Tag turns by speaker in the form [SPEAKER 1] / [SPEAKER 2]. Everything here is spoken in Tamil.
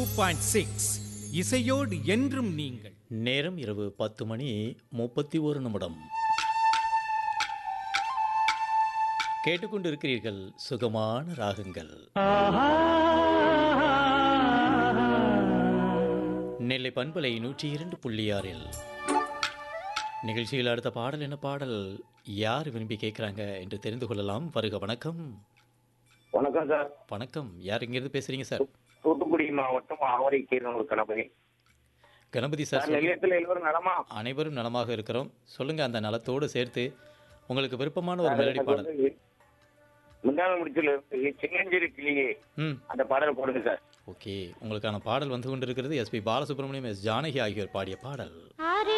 [SPEAKER 1] பாயிண்ட் சிக்ஸ் இசையோடு என்றும் நீங்கள்
[SPEAKER 2] நேரம் இரவு பத்து மணி முப்பத்தி ஒரு நிமிடம் கேட்டுக்கொண்டிருக்கிறீர்கள் சுகமான ராகங்கள் நெல்லை பண்பலை நூற்றி இரண்டு புள்ளி ஆறில் நிகழ்ச்சியில் அடுத்த பாடல் என்ன பாடல் யார் விரும்பி கேட்குறாங்க என்று தெரிந்து கொள்ளலாம் வருக வணக்கம்
[SPEAKER 3] வணக்கம் சார்
[SPEAKER 2] வணக்கம் யார் இங்கிருந்து பேசுறீங்க சார்
[SPEAKER 3] தூத்துக்குடி மாவட்டம் ஆவரை கீரனூர் கணபதி
[SPEAKER 2] கணபதி
[SPEAKER 3] சார்
[SPEAKER 2] சார் சொல்லுங்க.
[SPEAKER 3] நிலையத்தில் எல்லோரும் நலமா
[SPEAKER 2] அனைவரும் நலமாக இருக்கிறோம் சொல்லுங்க அந்த நலத்தோடு சேர்த்து உங்களுக்கு விருப்பமான ஒரு மெலடி
[SPEAKER 3] எனக்கு
[SPEAKER 2] பாடல்
[SPEAKER 3] வந்து முன்னாள் முடிச்சல இருந்து சின்னஞ்சிறு கிளியே
[SPEAKER 2] ம்
[SPEAKER 3] அந்த பாடல் போடுங்க சார்
[SPEAKER 2] ஓகே உங்களுக்கான பாடல் வந்து கொண்டிருக்கிறது எஸ்பி பாலசுப்ரமணியம் எஸ் ஜானகி ஆகியோர் பாடிய பாடல்
[SPEAKER 4] ஆரே